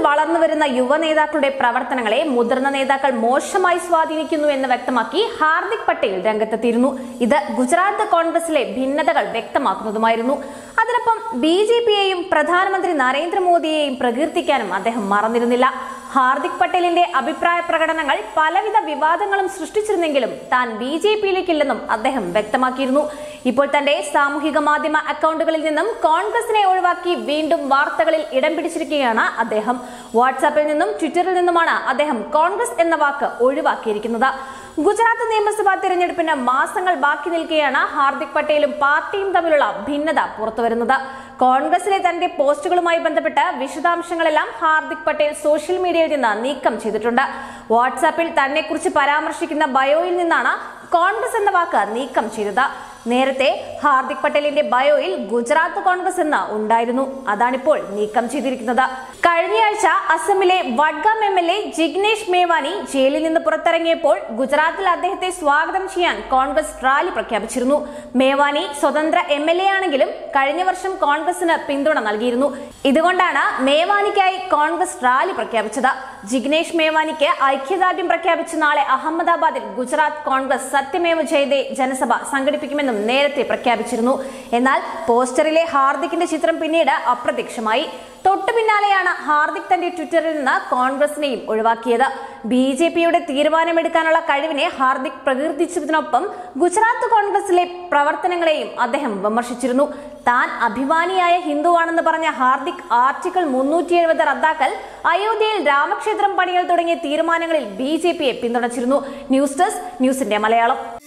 വളർന്നു വരുന്ന യുവ നേതാക്കളുടെ പ്രവർത്തനങ്ങളെ മുതിർന്ന നേതാക്കൾ മോശമായി സ്വാധീനിക്കുന്നു എന്ന് വ്യക്തമാക്കി ഹാർദിക് പട്ടേൽ രംഗത്തെത്തിയിരുന്നു ഇത് ഗുജറാത്ത് കോൺഗ്രസിലെ ഭിന്നതകൾ വ്യക്തമാക്കുന്നതുമായിരുന്നു അതിനൊപ്പം ബി ജെ പിയെയും പ്രധാനമന്ത്രി നരേന്ദ്രമോദിയെയും പ്രകീർത്തിക്കാനും അദ്ദേഹം മറന്നിരുന്നില്ല ഹാർദിക് പട്ടേലിന്റെ അഭിപ്രായ പ്രകടനങ്ങൾ പലവിധ വിവാദങ്ങളും സൃഷ്ടിച്ചിരുന്നെങ്കിലും താൻ ബി ജെ പിയിലേക്കില്ലെന്നും അദ്ദേഹം വ്യക്തമാക്കിയിരുന്നു ഇപ്പോൾ തന്റെ സാമൂഹിക മാധ്യമ അക്കൗണ്ടുകളിൽ നിന്നും കോൺഗ്രസിനെ ഒഴിവാക്കി വീണ്ടും വാർത്തകളിൽ ഇടം പിടിച്ചിരിക്കുകയാണ് അദ്ദേഹം വാട്സാപ്പിൽ നിന്നും ട്വിറ്ററിൽ നിന്നുമാണ് അദ്ദേഹം കോൺഗ്രസ് എന്ന വാക്ക് ഒഴിവാക്കിയിരിക്കുന്നത് ഗുജറാത്ത് നിയമസഭാ തിരഞ്ഞെടുപ്പിന് മാസങ്ങൾ ബാക്കി നിൽക്കെയാണ് ഹാർദിക് പട്ടേലും പാർട്ടിയും തമ്മിലുള്ള ഭിന്നത പുറത്തുവരുന്നത് കോൺഗ്രസിലെ തന്റെ പോസ്റ്റുകളുമായി ബന്ധപ്പെട്ട് വിശദാംശങ്ങളെല്ലാം ഹാർദിക് പട്ടേൽ സോഷ്യൽ മീഡിയയിൽ നിന്ന് നീക്കം ചെയ്തിട്ടുണ്ട് വാട്സാപ്പിൽ തന്നെക്കുറിച്ച് പരാമർശിക്കുന്ന ബയോയിൽ നിന്നാണ് കോൺഗ്രസ് എന്ന വാക്ക് നീക്കം ചെയ്തത് നേരത്തെ ഹാർദിക് പട്ടേലിന്റെ ബയോയിൽ ഗുജറാത്ത് കോൺഗ്രസ് എന്ന് ഉണ്ടായിരുന്നു അതാണിപ്പോൾ നീക്കം ചെയ്തിരിക്കുന്നത് കഴിഞ്ഞയാഴ്ച അസമിലെ Vadgam M L A Jignesh Mevani ജയിലിൽ നിന്ന് പുറത്തിറങ്ങിയപ്പോൾ ഗുജറാത്തിൽ അദ്ദേഹത്തെ സ്വാഗതം ചെയ്യാൻ കോൺഗ്രസ് റാലി പ്രഖ്യാപിച്ചിരുന്നു മേവാനി സ്വതന്ത്ര എം എൽ എ ആണെങ്കിലും കഴിഞ്ഞ വർഷം കോൺഗ്രസിന് പിന്തുണ നൽകിയിരുന്നു ഇതുകൊണ്ടാണ് മേവാനിക്കായി കോൺഗ്രസ് റാലി പ്രഖ്യാപിച്ചത് ജിഗ്നേഷ് മേവാനിക്ക് ഐക്യദാർഢ്യം പ്രഖ്യാപിച്ച് നാളെ അഹമ്മദാബാദിൽ ഗുജറാത്ത് കോൺഗ്രസ് സത്യമേവ ജയതേ ജനസഭ സംഘടിപ്പിക്കുമെന്നും നേരത്തെ പ്രഖ്യാപിച്ചിരുന്നു എന്നാൽ പോസ്റ്ററിലെ ഹാർദിക്കിന്റെ ചിത്രം പിന്നീട് അപ്രത്യക്ഷമായി തൊട്ടു പിന്നാലെയാണ് ഹാർദിക് തന്റെ ട്വിറ്ററിൽ നിന്ന് കോൺഗ്രസിനെയും ഒഴിവാക്കിയത് ബി ജെ പിയുടെ തീരുമാനമെടുക്കാനുള്ള കഴിവിനെ ഹാർദിക് പ്രകീർത്തിച്ചതിനൊപ്പം ഗുജറാത്ത് കോൺഗ്രസിലെ പ്രവർത്തനങ്ങളെയും അദ്ദേഹം വിമർശിച്ചിരുന്നു താൻ അഭിമാനിയായ ഹിന്ദുവാണെന്ന് പറഞ്ഞ ഹാർദിക് ആർട്ടിക്കിൾ മുന്നൂറ്റി എഴുപത് റദ്ദാക്കൽ അയോധ്യയിൽ രാമക്ഷേത്രം പണികൾ തുടങ്ങിയ തീരുമാനങ്ങളിൽ ബി ജെ പിയെ പിന്തുണച്ചിരുന്നു ന്യൂസ് ഡെസ്ക് ന്യൂസിന്റെ മലയാളം